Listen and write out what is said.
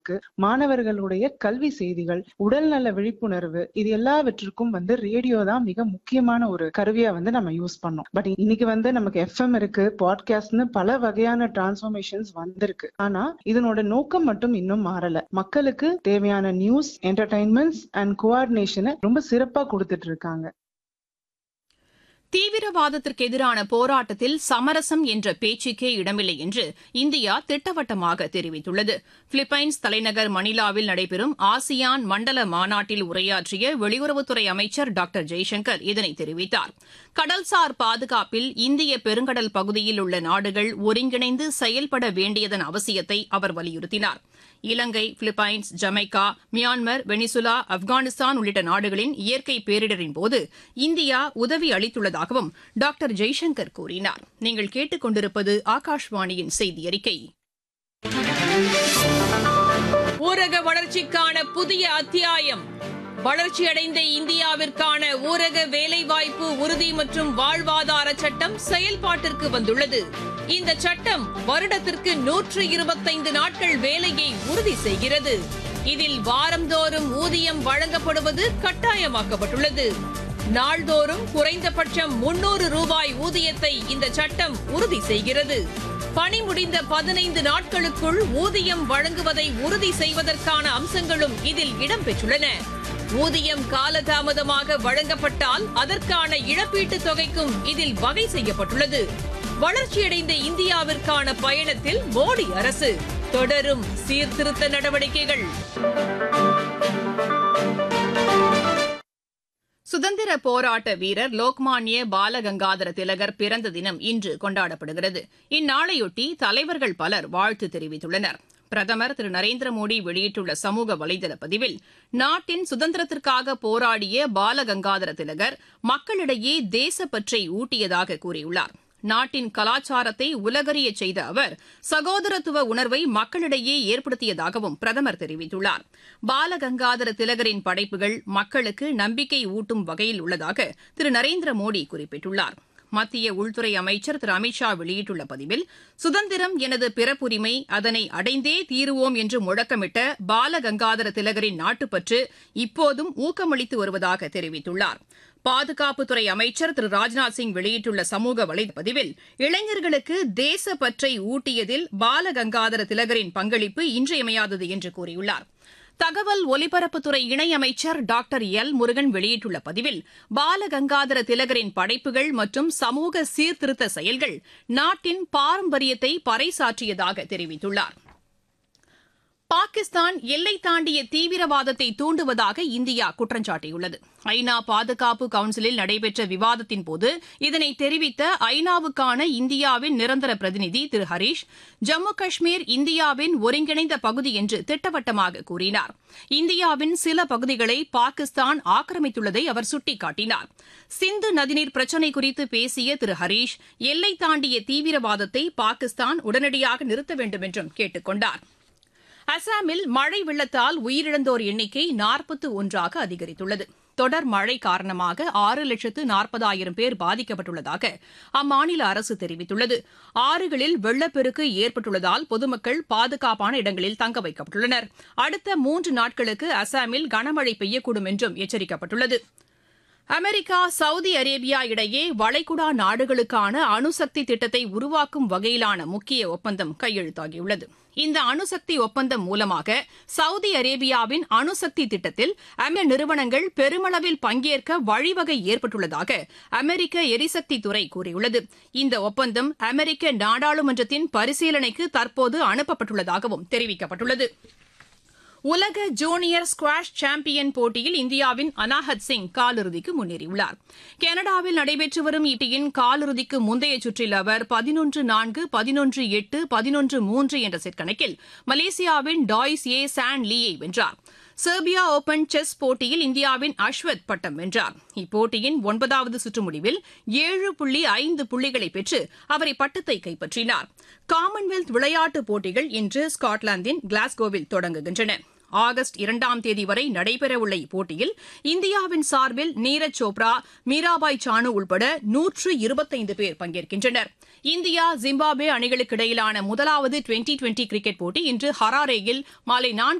இருக்கு மாணவர்களுடைய கல்வி செய்திகள் உடல்நல விழிப்புணர்வு இது எல்லாவற்றிற்கும் வந்து ரேடியோ தான் மிக முக்கியமான ஒரு கருவியா வந்து நம்ம யூஸ் பண்ணோம் பட் இன்னைக்கு வந்து நமக்கு எஃப்எம் இருக்கு பாட்காஸ்ட்னு பல வகையான டிரான்ஸ்ஃபர்மேஷன்ஸ் வந்திருக்கு ஆனா இதனோட நோக்கம் மட்டும் இன்னும் மாறல மக்களுக்கு தேவையான நியூஸ் என்டர்டைன்மெண்ட்ஸ் அண்ட் கோஆர்டினேஷனை ரொம்ப சிறப்பா கொடுத்துட்டு இருக்காங்க தீவிரவாதத்திற்கு எதிரான போராட்டத்தில் சமரசம் என்ற பேச்சுக்கே இடமில்லை என்று இந்தியா திட்டவட்டமாக தெரிவித்துள்ளது பிலிப்பைன்ஸ் தலைநகர் மணிலாவில் நடைபெறும் ஆசியான் மண்டல மாநாட்டில் உரையாற்றிய வெளியுறவுத்துறை அமைச்சர் டாக்டர் ஜெய்சங்கர் இதனை தெரிவித்தார் கடல்சார் பாதுகாப்பில் இந்திய பெருங்கடல் பகுதியில் உள்ள நாடுகள் ஒருங்கிணைந்து செயல்பட வேண்டியதன் அவசியத்தை அவர் வலியுறுத்தினார் இலங்கை Philippines Jamaica Myanmar Venezuela Afghanistan உள்ளிட்ட நாடுகளின் இயற்கை பேரிடரின் போது இந்தியா உதவி அளித்துள்ளதாகவும் டாக்டர் ஜெய்சங்கர் கூறினார் நீங்கள் கேட்டுக் கொண்டிருப்பது ஆகாஷ்வாணியின் செய்தி அறிக்கை ஊரக வளர்ச்சிக்கான புதிய அத்தியாயம் வளர்ச்சியடைந்த இந்தியாவிற்கான ஊரக வேலைவாய்ப்பு உறுதி மற்றும் வாழ்வாதார சட்டம் செயல்பாட்டிற்கு வந்துள்ளது இந்த சட்டம் வருடத்திற்கு நூற்று இருபத்தைந்து நாட்கள் வேலையை உறுதி செய்கிறது இதில் வாரந்தோறும் ஊதியம் வழங்கப்படுவது கட்டாயமாக்கப்பட்டுள்ளது நாள்தோறும் குறைந்தபட்சம் முன்னூறு ரூபாய் ஊதியத்தை இந்த சட்டம் உறுதி செய்கிறது பணி முடிந்த பதினைந்து நாட்களுக்குள் ஊதியம் வழங்குவதை உறுதி செய்வதற்கான அம்சங்களும் இதில் இடம்பெற்றுள்ளன ஊதியம் காலதாமதமாக வழங்கப்பட்டால் அதற்கான இழப்பீட்டுத் தொகைக்கும் இதில் வகை செய்யப்பட்டுள்ளது வளர்ச்சியடைந்த இந்தியாவிற்கான பயணத்தில் மோடி அரசு தொடரும் சீர்திருத்த நடவடிக்கைகள் சுதந்திர போராட்ட வீரர் லோக்மான்ய பாலகங்காதர திலகர் பிறந்த தினம் இன்று கொண்டாடப்படுகிறது இந்நாளையொட்டி தலைவர்கள் பலர் வாழ்த்து தெரிவித்துள்ளனர் பிரதமர் திரு நரேந்திர மோடி வெளியிட்டுள்ள சமூக வலைதள பதிவில் நாட்டின் சுதந்திரத்திற்காக போராடிய பாலகங்காதர திலகர் மக்களிடையே தேசப்பற்றை ஊட்டியதாக கூறியுள்ளார் நாட்டின் கலாச்சாரத்தை உலகறிய செய்த அவர் சகோதரத்துவ உணர்வை மக்களிடையே ஏற்படுத்தியதாகவும் பிரதமர் தெரிவித்துள்ளார் பாலகங்காதர திலகரின் படைப்புகள் மக்களுக்கு நம்பிக்கை ஊட்டும் வகையில் உள்ளதாக திரு நரேந்திர மோடி குறிப்பிட்டுள்ளார் மத்திய உள்துறை அமைச்சர் திரு அமித்ஷா வெளியிட்டுள்ள பதிவில் சுதந்திரம் எனது பிறப்புரிமை அதனை அடைந்தே தீருவோம் என்று முழக்கமிட்ட பாலகங்காதர திலகரின் நாட்டுப்பற்று இப்போதும் ஊக்கமளித்து வருவதாக தெரிவித்துள்ளார் பாதுகாப்புத்துறை அமைச்சர் திரு ராஜ்நாத் சிங் வெளியிட்டுள்ள சமூக வலைப்பதிவில் இளைஞர்களுக்கு தேசப்பற்றை ஊட்டியதில் பாலகங்காதர திலகரின் பங்களிப்பு இன்றியமையாதது என்று கூறியுள்ளார் தகவல் ஒலிபரப்புத்துறை இணையமைச்சர் டாக்டர் எல் முருகன் வெளியிட்டுள்ள பதிவில் பாலகங்காதர திலகரின் படைப்புகள் மற்றும் சமூக சீர்திருத்த செயல்கள் நாட்டின் பாரம்பரியத்தை பறைசாற்றியதாக தெரிவித்துள்ளார் பாகிஸ்தான் எல்லை தாண்டிய தீவிரவாதத்தை தூண்டுவதாக இந்தியா குற்றம் சாட்டியுள்ளது ஐநா பாதுகாப்பு கவுன்சிலில் நடைபெற்ற விவாதத்தின்போது இதனை தெரிவித்த ஐநாவுக்கான இந்தியாவின் நிரந்தர பிரதிநிதி திரு ஹரீஷ் ஜம்மு காஷ்மீர் இந்தியாவின் ஒருங்கிணைந்த பகுதி என்று திட்டவட்டமாக கூறினார் இந்தியாவின் சில பகுதிகளை பாகிஸ்தான் ஆக்கிரமித்துள்ளதை அவர் சுட்டிக்காட்டினார் சிந்து நதிநீர் பிரச்சினை குறித்து பேசிய திரு ஹரீஷ் எல்லை தாண்டிய தீவிரவாதத்தை பாகிஸ்தான் உடனடியாக நிறுத்த வேண்டும் என்றும் கேட்டுக் கொண்டார் அசாமில் மழை வெள்ளத்தால் உயிரிழந்தோர் எண்ணிக்கை நாற்பத்து ஒன்றாக அதிகரித்துள்ளது தொடர் மழை காரணமாக ஆறு லட்சத்து நாற்பதாயிரம் பேர் பாதிக்கப்பட்டுள்ளதாக அம்மாநில அரசு தெரிவித்துள்ளது ஆறுகளில் வெள்ளப்பெருக்கு ஏற்பட்டுள்ளதால் பொதுமக்கள் பாதுகாப்பான இடங்களில் தங்க வைக்கப்பட்டுள்ளனர் அடுத்த மூன்று நாட்களுக்கு அசாமில் கனமழை பெய்யக்கூடும் என்றும் எச்சரிக்கப்பட்டுள்ளது அமெரிக்கா சவுதி அரேபியா இடையே வளைகுடா நாடுகளுக்கான அணுசக்தி திட்டத்தை உருவாக்கும் வகையிலான முக்கிய ஒப்பந்தம் கையெழுத்தாகியுள்ளது இந்த அணுசக்தி ஒப்பந்தம் மூலமாக சவுதி அரேபியாவின் அணுசக்தி திட்டத்தில் அமெரிக்க நிறுவனங்கள் பெருமளவில் பங்கேற்க வழிவகை ஏற்பட்டுள்ளதாக அமெரிக்க எரிசக்தி துறை கூறியுள்ளது இந்த ஒப்பந்தம் அமெரிக்க நாடாளுமன்றத்தின் பரிசீலனைக்கு தற்போது அனுப்பப்பட்டுள்ளதாகவும் தெரிவிக்கப்பட்டுள்ளது உலக ஜூனியர் ஸ்குவாஷ் சாம்பியன் போட்டியில் இந்தியாவின் அனாஹத் சிங் காலிறுதிக்கு முன்னேறியுள்ளார் கனடாவில் நடைபெற்று வரும் இப்போட்டியின் காலிறுதிக்கு முந்தைய சுற்றில் அவர் பதினொன்று நான்கு பதினொன்று எட்டு பதினொன்று மூன்று என்ற செட் கணக்கில் மலேசியாவின் டாய்ஸ் ஏ சான் லீயை வென்றார் செர்பியா ஓபன் செஸ் போட்டியில் இந்தியாவின் அஸ்வத் பட்டம் வென்றார் இப்போட்டியின் ஒன்பதாவது சுற்று முடிவில் ஏழு புள்ளி ஐந்து புள்ளிகளை பெற்று அவர் இப்பட்டத்தை கைப்பற்றினார் காமன்வெல்த் விளையாட்டுப் போட்டிகள் இன்று ஸ்காட்லாந்தின் கிளாஸ்கோவில் தொடங்குகின்றன ஆகஸ்ட் இரண்டாம் தேதி வரை நடைபெறவுள்ள இப்போட்டியில் இந்தியாவின் சார்பில் நீரஜ் சோப்ரா மீராபாய் சானு உள்பட நூற்று இருபத்தைந்து பேர் பங்கேற்கின்றனர் இந்தியா ஜிம்பாப்வே அணிகளுக்கு இடையிலான முதலாவது டுவெண்டி டுவெண்டி கிரிக்கெட் போட்டி இன்று ஹராரேயில் மாலை நான்கு